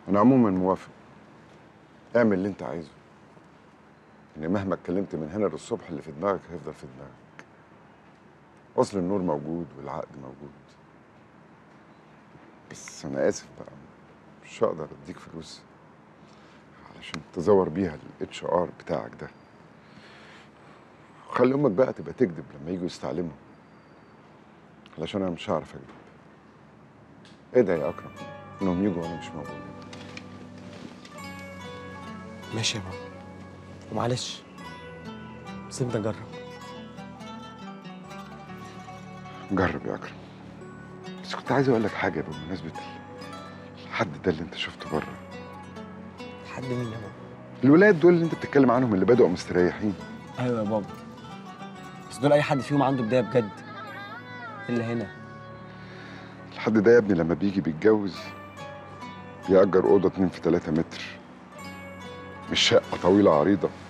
انا عموما موافق اعمل اللي انت عايزه ان مهما اتكلمت من هنا للصبح اللي في دماغك هيفضل في دماغك اصل النور موجود والعقد موجود بس انا اسف بقى مش هقدر اديك فلوس علشان تزور بيها الاتش ار بتاعك ده خلي امك بقى تبقى تكذب لما يجوا يستعلموا علشان انا مش هعرف اكذب ادعي يا اكرم انهم يجوا وانا مش موجود ماشي يا بابا ومعلش سيبني اجرب جرب يا اكرم بس كنت عايز اقول لك حاجه بمناسبه الحد ده اللي انت شفته بره حد مين يا بابا الولاد دول اللي انت بتتكلم عنهم اللي بدأوا مستريحين ايوه يا بابا بس دول اي حد فيهم عنده بدايه بجد الا هنا الحد ده يا ابني لما بيجي بيتجوز بيأجر أوضة 2 في 3 متر مش شقة طويلة عريضة